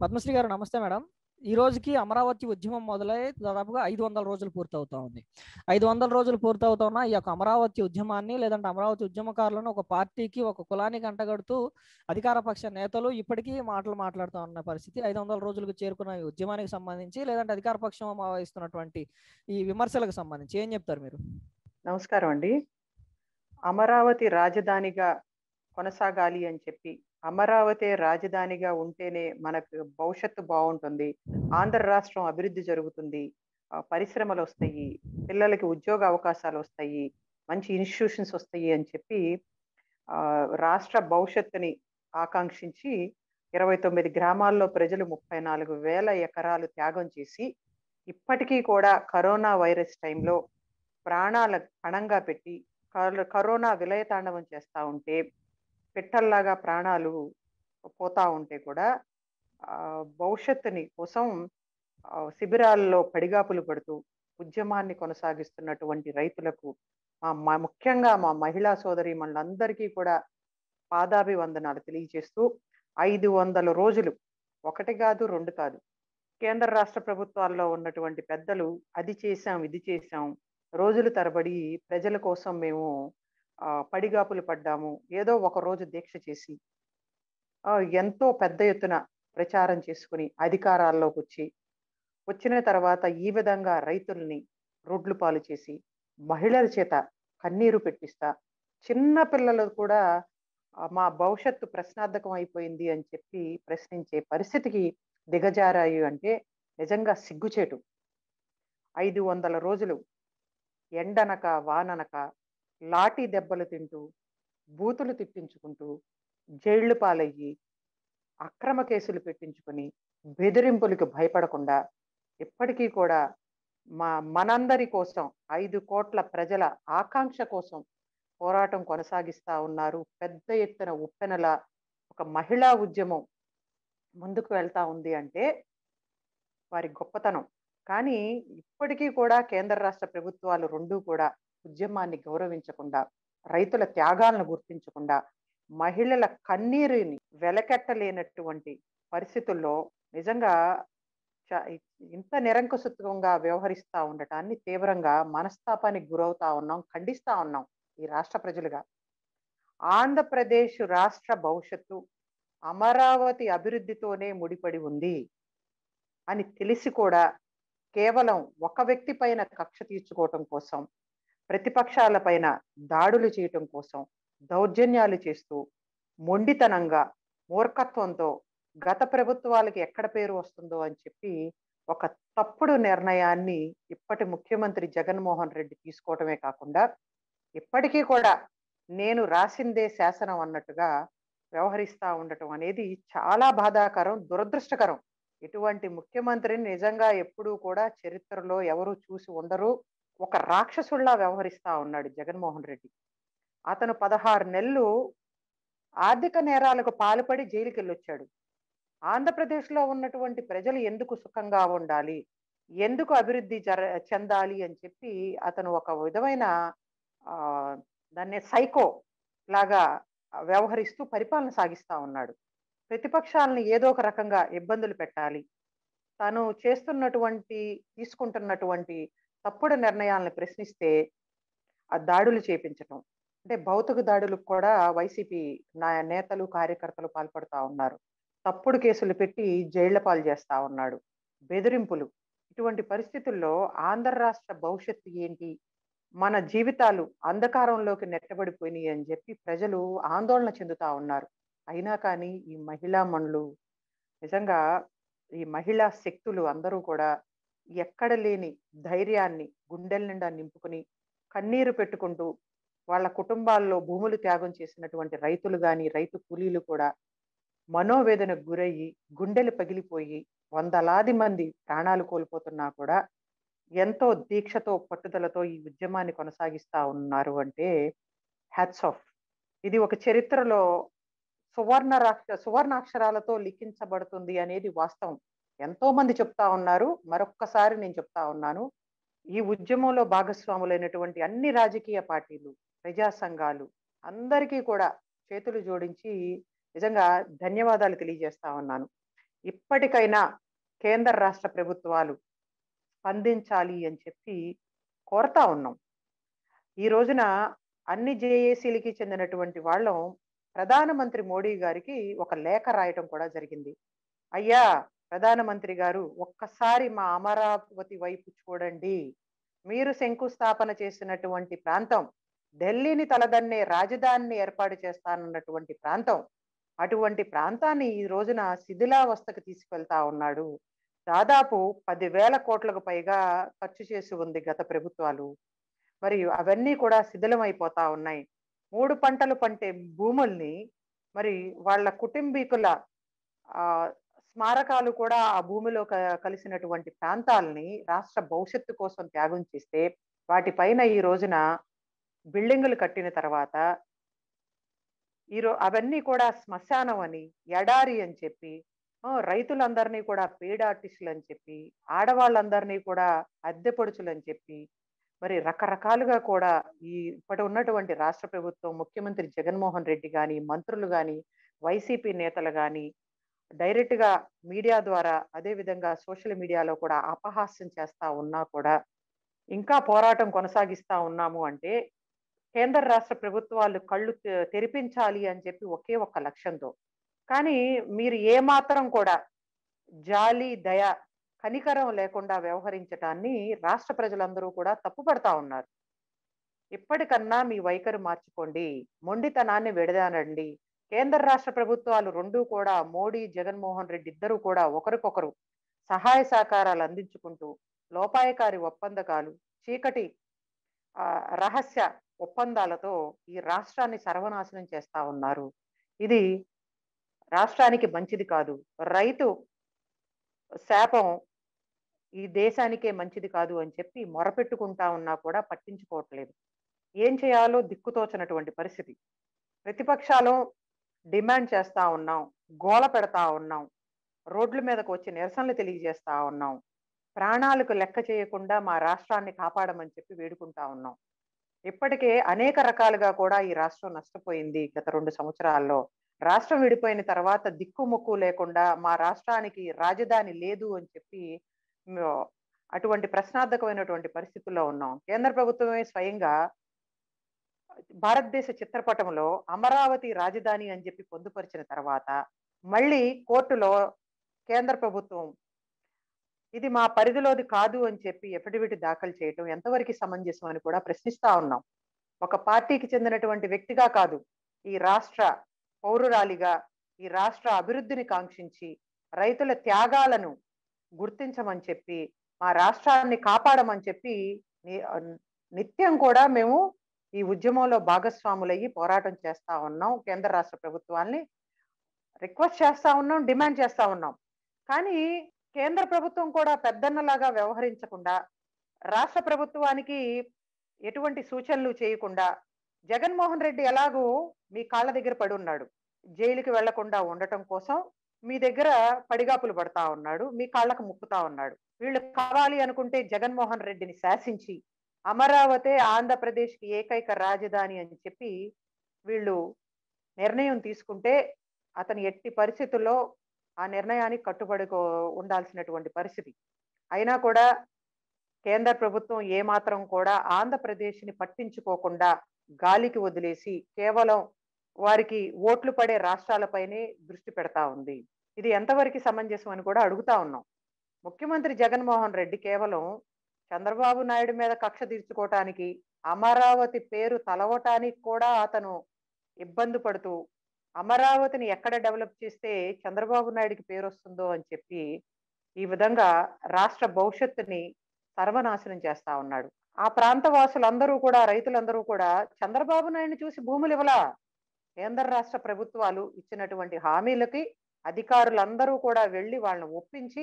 పద్మశ్రీ గారు నమస్తే మేడం ఈ రోజుకి అమరావతి ఉద్యమం మొదలై దాదాపుగా ఐదు వందల రోజులు పూర్తవుతా ఉంది ఐదు వందల రోజులు పూర్తవుతున్న ఈ యొక్క అమరావతి ఉద్యమాన్ని లేదంటే అమరావతి ఉద్యమకారులను ఒక పార్టీకి ఒక కులానికి అంటగడుతూ అధికార పక్ష నేతలు ఇప్పటికీ మాటలు మాట్లాడుతూ ఉన్న పరిస్థితి ఐదు వందల రోజులకు చేరుకున్న ఈ ఉద్యమానికి సంబంధించి లేదంటే అధికార పక్షం వహిస్తున్నటువంటి ఈ విమర్శలకు సంబంధించి ఏం చెప్తారు మీరు నమస్కారం అండి అమరావతి రాజధానిగా కొనసాగాలి అని చెప్పి అమరావతి రాజధానిగా ఉంటేనే మనకు భవిష్యత్తు బాగుంటుంది ఆంధ్ర రాష్ట్రం అభివృద్ధి జరుగుతుంది ఆ, పరిశ్రమలు వస్తాయి పిల్లలకి ఉద్యోగ అవకాశాలు వస్తాయి మంచి ఇన్స్టిట్యూషన్స్ వస్తాయి అని చెప్పి ఆ, రాష్ట్ర భవిష్యత్తుని ఆకాంక్షించి ఇరవై తొమ్మిది గ్రామాల్లో ప్రజలు ముప్పై నాలుగు వేల ఎకరాలు త్యాగం చేసి ఇప్పటికీ కూడా కరోనా వైరస్ టైంలో ప్రాణాల పణంగా పెట్టి కర- కరోనా విలయతాండవం చేస్తూ ఉంటే పిట్టల్లాగా ప్రాణాలు పోతా ఉంటే కూడా ఆ, భవిష్యత్తుని కోసం ఆ, శిబిరాల్లో పడిగాపులు పడుతూ ఉద్యమాన్ని కొనసాగిస్తున్నటువంటి రైతులకు మా మా ముఖ్యంగా మా మహిళా సోదరి మనందరికీ కూడా పాదాభివందనాలు తెలియజేస్తూ ఐదు వందల రోజులు ఒకటి కాదు రెండు కాదు కేంద్ర రాష్ట్ర ప్రభుత్వాల్లో ఉన్నటువంటి పెద్దలు అది చేశాం ఇది చేశాం రోజులు తరబడి ప్రజల కోసం మేము ఆ, పడిగాపులు పడ్డాము ఏదో ఒక రోజు దీక్ష చేసి ఆ, ఎంతో పెద్ద ఎత్తున ప్రచారం చేసుకుని అధికారాల్లోకి వచ్చి వచ్చిన తర్వాత ఈ విధంగా రైతుల్ని రోడ్లు పాలు చేసి మహిళల చేత కన్నీరు పెట్టిస్తా చిన్న పిల్లలు కూడా ఆ, మా భవిష్యత్తు ప్రశ్నార్థకం అయిపోయింది అని చెప్పి ప్రశ్నించే పరిస్థితికి దిగజారాయి అంటే నిజంగా సిగ్గుచేటు ఐదు వందల రోజులు ఎండనక వాననక లాఠీ దెబ్బలు తింటూ బూతులు తిట్టించుకుంటూ జైళ్లు పాలయ్యి అక్రమ కేసులు పెట్టించుకొని బెదిరింపులకు భయపడకుండా ఇప్పటికీ కూడా మా మనందరి కోసం ఐదు కోట్ల ప్రజల ఆకాంక్ష కోసం పోరాటం కొనసాగిస్తా ఉన్నారు పెద్ద ఎత్తున ఉప్పెనల ఒక మహిళా ఉద్యమం ముందుకు వెళ్తా ఉంది అంటే వారి గొప్పతనం కానీ ఇప్పటికీ కూడా కేంద్ర రాష్ట్ర ప్రభుత్వాలు రెండూ కూడా ఉద్యమాన్ని గౌరవించకుండా రైతుల త్యాగాలను గుర్తించకుండా మహిళల కన్నీరుని వెలకెట్టలేనటువంటి పరిస్థితుల్లో నిజంగా చ- ఇంత నిరంకుశత్వంగా వ్యవహరిస్తా ఉండటాన్ని తీవ్రంగా మనస్తాపానికి గురవుతా ఉన్నాం ఖండిస్తా ఉన్నాం ఈ రాష్ట్ర ప్రజలుగా ఆంధ్రప్రదేశ్ రాష్ట్ర భవిష్యత్తు అమరావతి అభివృద్ధితోనే ముడిపడి ఉంది అని తెలిసి కూడా కేవలం ఒక వ్యక్తి పైన కక్ష తీర్చుకోవటం కోసం ప్రతిపక్షాల పైన దాడులు చేయటం కోసం దౌర్జన్యాలు చేస్తూ మొండితనంగా మూర్ఖత్వంతో గత ప్రభుత్వాలకి ఎక్కడ పేరు వస్తుందో అని చెప్పి ఒక తప్పుడు నిర్ణయాన్ని ఇప్పటి ముఖ్యమంత్రి జగన్మోహన్ రెడ్డి తీసుకోవటమే కాకుండా ఇప్పటికీ కూడా నేను రాసిందే శాసనం అన్నట్టుగా వ్యవహరిస్తా ఉండటం అనేది చాలా బాధాకరం దురదృష్టకరం ఇటువంటి ముఖ్యమంత్రిని నిజంగా ఎప్పుడూ కూడా చరిత్రలో ఎవరు చూసి ఉండరు ఒక రాక్షసుల్లా వ్యవహరిస్తా ఉన్నాడు జగన్మోహన్ రెడ్డి అతను పదహారు నెలలు ఆర్థిక నేరాలకు పాల్పడి జైలుకి వెళ్ళొచ్చాడు ఆంధ్రప్రదేశ్లో ఉన్నటువంటి ప్రజలు ఎందుకు సుఖంగా ఉండాలి ఎందుకు అభివృద్ధి జర చెందాలి అని చెప్పి అతను ఒక విధమైన ఆ, దాన్ని సైకో లాగా వ్యవహరిస్తూ పరిపాలన సాగిస్తా ఉన్నాడు ప్రతిపక్షాలను ఏదో ఒక రకంగా ఇబ్బందులు పెట్టాలి తను చేస్తున్నటువంటి తీసుకుంటున్నటువంటి తప్పుడు నిర్ణయాలను ప్రశ్నిస్తే ఆ దాడులు చేపించటం అంటే భౌతిక దాడులకు కూడా వైసీపీ నా నేతలు కార్యకర్తలు పాల్పడుతూ ఉన్నారు తప్పుడు కేసులు పెట్టి జైళ్ల పాలు చేస్తా ఉన్నాడు బెదిరింపులు ఇటువంటి పరిస్థితుల్లో ఆంధ్ర రాష్ట్ర భవిష్యత్తు ఏంటి మన జీవితాలు అంధకారంలోకి నెట్టబడిపోయినాయి అని చెప్పి ప్రజలు ఆందోళన చెందుతా ఉన్నారు అయినా కానీ ఈ మహిళా మనులు నిజంగా ఈ మహిళా శక్తులు అందరూ కూడా ఎక్కడ లేని ధైర్యాన్ని గుండెల నిండా నింపుకుని కన్నీరు పెట్టుకుంటూ వాళ్ళ కుటుంబాల్లో భూములు త్యాగం చేసినటువంటి రైతులు కానీ రైతు కూలీలు కూడా మనోవేదనకు గురయ్యి గుండెలు పగిలిపోయి వందలాది మంది ప్రాణాలు కోల్పోతున్నా కూడా ఎంతో దీక్షతో పట్టుదలతో ఈ ఉద్యమాన్ని కొనసాగిస్తా ఉన్నారు అంటే హ్యాట్స్ ఆఫ్ ఇది ఒక చరిత్రలో సువర్ణ రాక్ష సువర్ణాక్షరాలతో లిఖించబడుతుంది అనేది వాస్తవం ఎంతో మంది చెప్తా ఉన్నారు మరొక్కసారి నేను చెప్తా ఉన్నాను ఈ ఉద్యమంలో భాగస్వాములైనటువంటి అన్ని రాజకీయ పార్టీలు ప్రజా సంఘాలు అందరికీ కూడా చేతులు జోడించి నిజంగా ధన్యవాదాలు తెలియజేస్తా ఉన్నాను ఇప్పటికైనా కేంద్ర రాష్ట్ర ప్రభుత్వాలు స్పందించాలి అని చెప్పి కోరుతా ఉన్నాం ఈ రోజున అన్ని జేఏసీలకి చెందినటువంటి వాళ్ళం ప్రధానమంత్రి మోడీ గారికి ఒక లేఖ రాయటం కూడా జరిగింది అయ్యా ప్రధానమంత్రి గారు ఒక్కసారి మా అమరావతి వైపు చూడండి మీరు శంకుస్థాపన చేసినటువంటి ప్రాంతం ఢిల్లీని తలదన్నే రాజధానిని ఏర్పాటు చేస్తానన్నటువంటి ప్రాంతం అటువంటి ప్రాంతాన్ని ఈ రోజున శిథిలావస్థకు తీసుకెళ్తా ఉన్నాడు దాదాపు పదివేల కోట్లకు పైగా ఖర్చు చేసి ఉంది గత ప్రభుత్వాలు మరియు అవన్నీ కూడా శిథిలమైపోతా ఉన్నాయి మూడు పంటలు పంటే భూముల్ని మరి వాళ్ళ కుటుంబీకుల ఆ స్మారకాలు కూడా ఆ భూమిలో క- కలిసినటువంటి ప్రాంతాలని రాష్ట్ర భవిష్యత్తు కోసం త్యాగం చేస్తే వాటిపైన ఈ రోజున బిల్డింగులు కట్టిన తర్వాత ఈరో అవన్నీ కూడా శ్మశానం అని ఎడారి అని చెప్పి ఆ, రైతులందరినీ కూడా పెయిడ్ ఆర్టిస్టులు అని చెప్పి ఆడవాళ్ళందరినీ కూడా అద్దె పొడుచులు అని చెప్పి మరి రకరకాలుగా కూడా ఈ ఇప్పటి ఉన్నటువంటి రాష్ట్ర ప్రభుత్వం ముఖ్యమంత్రి జగన్మోహన్ రెడ్డి కానీ మంత్రులు కానీ వైసీపీ నేతలు కానీ డైరెక్ట్ గా మీడియా ద్వారా అదే విధంగా సోషల్ మీడియాలో కూడా అపహాస్యం చేస్తా ఉన్నా కూడా ఇంకా పోరాటం కొనసాగిస్తా ఉన్నాము అంటే కేంద్ర రాష్ట్ర ప్రభుత్వాలు కళ్ళు తె- తెరిపించాలి అని చెప్పి ఒకే ఒక్క లక్ష్యంతో కానీ మీరు ఏమాత్రం కూడా జాలి దయ కనికరం లేకుండా వ్యవహరించటాన్ని రాష్ట్ర ప్రజలందరూ కూడా తప్పుపడతా ఉన్నారు ఇప్పటికన్నా మీ వైఖరి మార్చుకోండి మొండితనాన్ని విడదానండి కేంద్ర రాష్ట్ర ప్రభుత్వాలు రెండూ కూడా మోడీ జగన్మోహన్ రెడ్డి ఇద్దరు కూడా ఒకరికొకరు సహాయ సహకారాలు అందించుకుంటూ లోపాయకారి ఒప్పందకాలు చీకటి ఆ, రహస్య ఒప్పందాలతో ఈ రాష్ట్రాన్ని సర్వనాశనం చేస్తా ఉన్నారు ఇది రాష్ట్రానికి మంచిది కాదు రైతు శాపం ఈ దేశానికే మంచిది కాదు అని చెప్పి మొరపెట్టుకుంటా ఉన్నా కూడా పట్టించుకోవట్లేదు ఏం చేయాలో దిక్కుతోచనటువంటి పరిస్థితి ప్రతిపక్షాలు డిమాండ్ చేస్తా ఉన్నాం గోల పెడతా ఉన్నాం రోడ్ల మీదకు వచ్చి నిరసనలు తెలియజేస్తా ఉన్నాం ప్రాణాలకు లెక్క చేయకుండా మా రాష్ట్రాన్ని కాపాడమని చెప్పి వేడుకుంటా ఉన్నాం ఇప్పటికే అనేక రకాలుగా కూడా ఈ రాష్ట్రం నష్టపోయింది గత రెండు సంవత్సరాల్లో రాష్ట్రం విడిపోయిన తర్వాత దిక్కుముక్కు లేకుండా మా రాష్ట్రానికి రాజధాని లేదు అని చెప్పి మ- అటువంటి ప్రశ్నార్థకమైనటువంటి పరిస్థితుల్లో ఉన్నాం కేంద్ర ప్రభుత్వమే స్వయంగా భారతదేశ చిత్రపటంలో అమరావతి రాజధాని అని చెప్పి పొందుపరిచిన తర్వాత మళ్ళీ కోర్టులో కేంద్ర ప్రభుత్వం ఇది మా పరిధిలోది కాదు అని చెప్పి ఎఫిడవిట్ దాఖలు చేయటం ఎంతవరకు సమంజసం అని కూడా ప్రశ్నిస్తా ఉన్నాం ఒక పార్టీకి చెందినటువంటి వ్యక్తిగా కాదు ఈ రాష్ట్ర పౌరురాలిగా ఈ రాష్ట్ర అభివృద్ధిని కాంక్షించి రైతుల త్యాగాలను గుర్తించమని చెప్పి మా రాష్ట్రాన్ని కాపాడమని చెప్పి ని- నిత్యం కూడా మేము ఈ ఉద్యమంలో భాగస్వాములయ్యి పోరాటం చేస్తా ఉన్నాం కేంద్ర రాష్ట్ర ప్రభుత్వాల్ని రిక్వెస్ట్ చేస్తా ఉన్నాం డిమాండ్ చేస్తా ఉన్నాం కానీ కేంద్ర ప్రభుత్వం కూడా పెద్దన్నలాగా వ్యవహరించకుండా రాష్ట్ర ప్రభుత్వానికి ఎటువంటి సూచనలు చేయకుండా జగన్మోహన్ రెడ్డి ఎలాగూ మీ కాళ్ళ దగ్గర పడి ఉన్నాడు జైలుకి వెళ్లకుండా ఉండటం కోసం మీ దగ్గర పడిగాపులు పడతా ఉన్నాడు మీ కాళ్ళకు ముక్కుతా ఉన్నాడు వీళ్ళు కావాలి అనుకుంటే జగన్మోహన్ రెడ్డిని శాసించి అమరావతి ఆంధ్రప్రదేశ్కి ఏకైక రాజధాని అని చెప్పి వీళ్ళు నిర్ణయం తీసుకుంటే అతని ఎట్టి పరిస్థితుల్లో ఆ నిర్ణయానికి కట్టుబడి ఉండాల్సినటువంటి పరిస్థితి అయినా కూడా కేంద్ర ప్రభుత్వం ఏమాత్రం కూడా ఆంధ్రప్రదేశ్ని పట్టించుకోకుండా గాలికి వదిలేసి కేవలం వారికి ఓట్లు పడే రాష్ట్రాలపైనే దృష్టి పెడతా ఉంది ఇది ఎంతవరకు సమంజసం అని కూడా అడుగుతా ఉన్నాం ముఖ్యమంత్రి జగన్మోహన్ రెడ్డి కేవలం చంద్రబాబు నాయుడు మీద కక్ష తీర్చుకోవటానికి అమరావతి పేరు తలవటానికి కూడా అతను ఇబ్బంది పడుతూ అమరావతిని ఎక్కడ డెవలప్ చేస్తే చంద్రబాబు నాయుడికి పేరు వస్తుందో అని చెప్పి ఈ విధంగా రాష్ట్ర భవిష్యత్తుని సర్వనాశనం చేస్తా ఉన్నాడు ఆ ప్రాంత వాసులందరూ కూడా రైతులందరూ కూడా చంద్రబాబు నాయుడిని చూసి భూములు ఇవ్వలా కేంద్ర రాష్ట్ర ప్రభుత్వాలు ఇచ్చినటువంటి హామీలకి అధికారులందరూ కూడా వెళ్ళి వాళ్ళని ఒప్పించి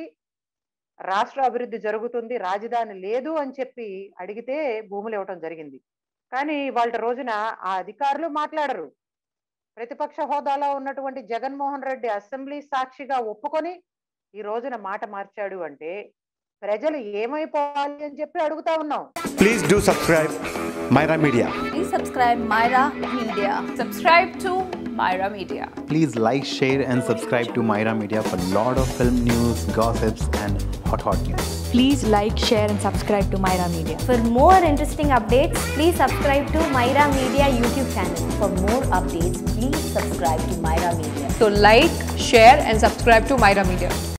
రాష్ట్ర అభివృద్ధి జరుగుతుంది రాజధాని లేదు అని చెప్పి అడిగితే భూములు ఇవ్వటం జరిగింది కానీ వాళ్ళ రోజున ఆ అధికారులు మాట్లాడరు ప్రతిపక్ష హోదాలో ఉన్నటువంటి జగన్మోహన్ రెడ్డి అసెంబ్లీ సాక్షిగా ఒప్పుకొని ఈ రోజున మాట మార్చాడు అంటే ప్రజలు ఏమైపోవాలి అని చెప్పి అడుగుతా ఉన్నాం Please do subscribe Myra Media. Please subscribe Myra Media. Subscribe to Myra Media. Please like, share, and subscribe to Myra Media for lot of film news, gossips, and hot hot news. Please like, share, and subscribe to Myra Media. For more interesting updates, please subscribe to Myra Media YouTube channel. For more updates, please subscribe to Myra Media. So like, share and subscribe to Myra Media.